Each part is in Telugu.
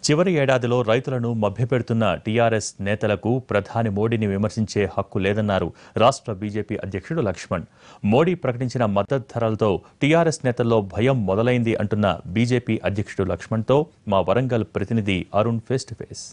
చివరి ఏడాదిలో రైతులను మభ్యపెడుతున్న టీఆర్ఎస్ నేతలకు ప్రధాని మోడీని విమర్శించే హక్కు లేదన్నారు రాష్ట్ర బీజేపీ అధ్యక్షుడు లక్ష్మణ్ మోడీ ప్రకటించిన మద్దతు ధరలతో టీఆర్ఎస్ నేతల్లో భయం మొదలైంది అంటున్న బీజేపీ అధ్యక్షుడు లక్ష్మణ్తో మా వరంగల్ ప్రతినిధి అరుణ్ ఫేస్ టు ఫేస్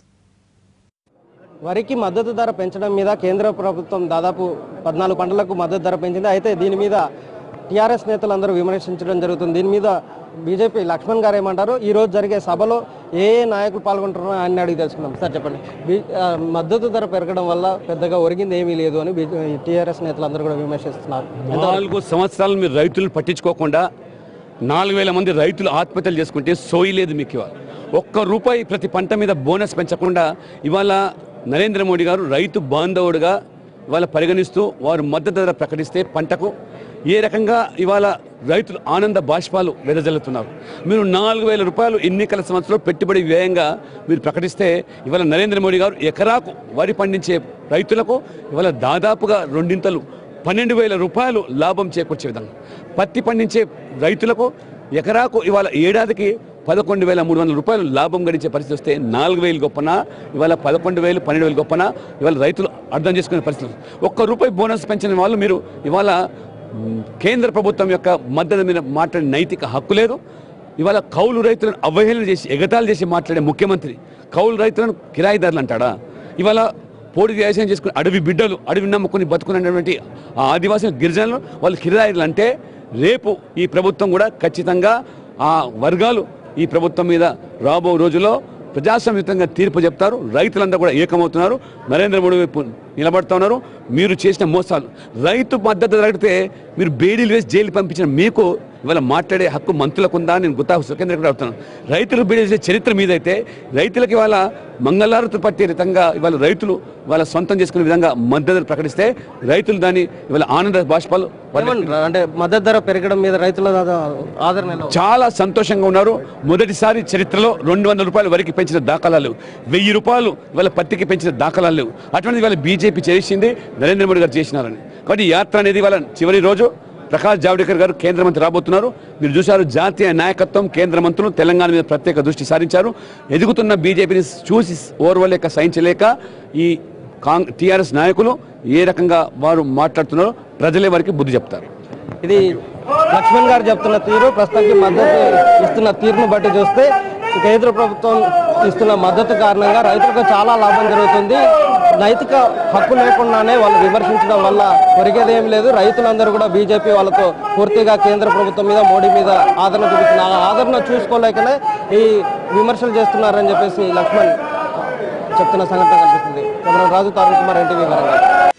వరికి మద్దతు ధర పెంచడం మీద కేంద్ర ప్రభుత్వం దాదాపు పద్నాలుగు పంటలకు మద్దతు ధర పెంచింది అయితే దీని మీద టీఆర్ఎస్ నేతలందరూ విమర్శించడం జరుగుతుంది దీని మీద బీజేపీ లక్ష్మణ్ గారు ఏమంటారు ఈ రోజు జరిగే సభలో ఏ ఏ నాయకులు పాల్గొంటున్నారో ఆయన అడిగి తెలుసుకుందాం సార్ చెప్పండి బీ- ఆ, మద్దతు ధర పెరగడం వల్ల పెద్దగా ఒరిగింది ఏమీ లేదు అని టీఆర్ఎస్ నేతలందరూ కూడా విమర్శిస్తున్నారు నాలుగు సంవత్సరాలు మీరు రైతులను పట్టించుకోకుండా నాలుగు వేల మంది రైతులు ఆత్మహత్యలు చేసుకుంటే సోయి లేదు మీకు ఇవాళ ఒక్క రూపాయి ప్రతి పంట మీద బోనస్ పెంచకుండా ఇవాళ నరేంద్ర మోడీ గారు రైతు బాంధవుడుగా ఇవాళ పరిగణిస్తూ వారు మద్దతు ధర ప్రకటిస్తే పంటకు ఏ రకంగా ఇవాళ రైతులు ఆనంద బాష్పాలు వెదజల్లుతున్నారు మీరు నాలుగు వేల రూపాయలు ఎన్నికల సంవత్సరంలో పెట్టుబడి వ్యయంగా మీరు ప్రకటిస్తే ఇవాళ నరేంద్ర మోడీ గారు ఎకరాకు వరి పండించే రైతులకు ఇవాళ దాదాపుగా రెండింతలు పన్నెండు వేల రూపాయలు లాభం చేకూర్చే విధంగా పత్తి పండించే రైతులకు ఎకరాకు ఇవాళ ఏడాదికి పదకొండు వేల మూడు వందల రూపాయలు లాభం గడించే పరిస్థితి వస్తే నాలుగు వేలు గొప్పన ఇవాళ పదకొండు వేలు పన్నెండు వేలు గొప్పన ఇవాళ రైతులు అర్థం చేసుకునే పరిస్థితి ఒక్క రూపాయి బోనస్ పెంచిన వాళ్ళు మీరు ఇవాళ మ్, కేంద్ర ప్రభుత్వం యొక్క మద్దతు మీద మాట్లాడే నైతిక హక్కు లేదు ఇవాళ కౌలు రైతులను అవహేళన చేసి ఎగతాళి చేసి మాట్లాడే ముఖ్యమంత్రి కౌలు రైతులను కిరాయిదారులు అంటాడా ఇవాళ పోటీ వ్యవసాయం చేసుకుని అడవి బిడ్డలు అడవి నమ్ముకుని బతుకున్నటువంటి ఆ ఆదివాసీ గిరిజనులు వాళ్ళు కిరాయిలు అంటే రేపు ఈ ప్రభుత్వం కూడా ఖచ్చితంగా ఆ వర్గాలు ఈ ప్రభుత్వం మీద రాబో రోజుల్లో ప్రజాస్వామ్యుతంగా తీర్పు చెప్తారు రైతులందరూ కూడా ఏకమవుతున్నారు నరేంద్ర మోడీ వైపు నిలబడుతూ ఉన్నారు మీరు చేసిన మోసాలు రైతు మద్దతు అడిగితే మీరు బేడీలు వేసి జైలు పంపించిన మీకు ఇవాళ మాట్లాడే హక్కు మంత్రులకు ఉందా అని నేను గుత్తా సుఖేంద్ర కూడా అడుగుతున్నాను రైతులు బేడీలు చేసే చరిత్ర మీదైతే రైతులకు ఇవాళ మంగళారతి పట్టే విధంగా ఇవాళ రైతులు వాళ్ళ సొంతం చేసుకునే విధంగా మద్దతు ప్రకటిస్తే రైతులు దాన్ని ఇవాళ ఆనంద బాష్పాలు వాళ్ళ ఏమంటారు? అంటే మద్దతు ధర పెరగడం మీద రైతుల ఆదరణ ఎలా ఉంది? చాలా సంతోషంగా ఉన్నారు మొదటిసారి చరిత్రలో రెండు వందల రూపాయల వరకు పెంచిన దాఖలాలు లేవు వెయ్యి రూపాయలు ఇవాళ పత్తికి పెంచిన దాఖలాలు లేవు అటువంటిది ఇవాళ బీజేపీ చేసింది నరేంద్ర మోడీ గారు చేసినారని కాబట్టి ఈ యాత్ర అనేది ఇవాళ చివరి రోజు ప్రకాష్ జావడేకర్ గారు కేంద్ర మంత్రి రాబోతున్నారు మీరు చూశారు జాతీయ నాయకత్వం కేంద్ర మంత్రులు తెలంగాణ మీద ప్రత్యేక దృష్టి సారించారు ఎదుగుతున్న బీజేపీని చూసి ఓర్వలేక సహించలేక ఈ కాంగ్ టీఆర్ఎస్ నాయకులు ఏ రకంగా వారు మాట్లాడుతున్నారో ప్రజలే వారికి బుద్ధి చెప్తారు ఇది లక్ష్మణ్ గారు చెప్తున్న తీరు ప్రస్తుతానికి మద్దతు ఇస్తున్న తీరును బట్టి చూస్తే కేంద్ర ప్రభుత్వం ఇస్తున్న మద్దతు కారణంగా రైతులకు చాలా లాభం జరుగుతుంది నైతిక హక్కు లేకుండానే వాళ్ళు విమర్శించడం వల్ల ఒరిగేది ఏం లేదు రైతులందరూ కూడా బీజేపీ వాళ్ళతో పూర్తిగా కేంద్ర ప్రభుత్వం మీద మోడీ మీద ఆదరణ చూపిస్తున్నారు ఆ ఆదరణ చూసుకోలేకనే ఈ విమర్శలు చేస్తున్నారని చెప్పేసి లక్ష్మణ్ చెప్తున్న సంఘటన కనిపిస్తుంది కెమెరా రాజు తారణ కుమార్ ఎన్టీవీ వరంగల్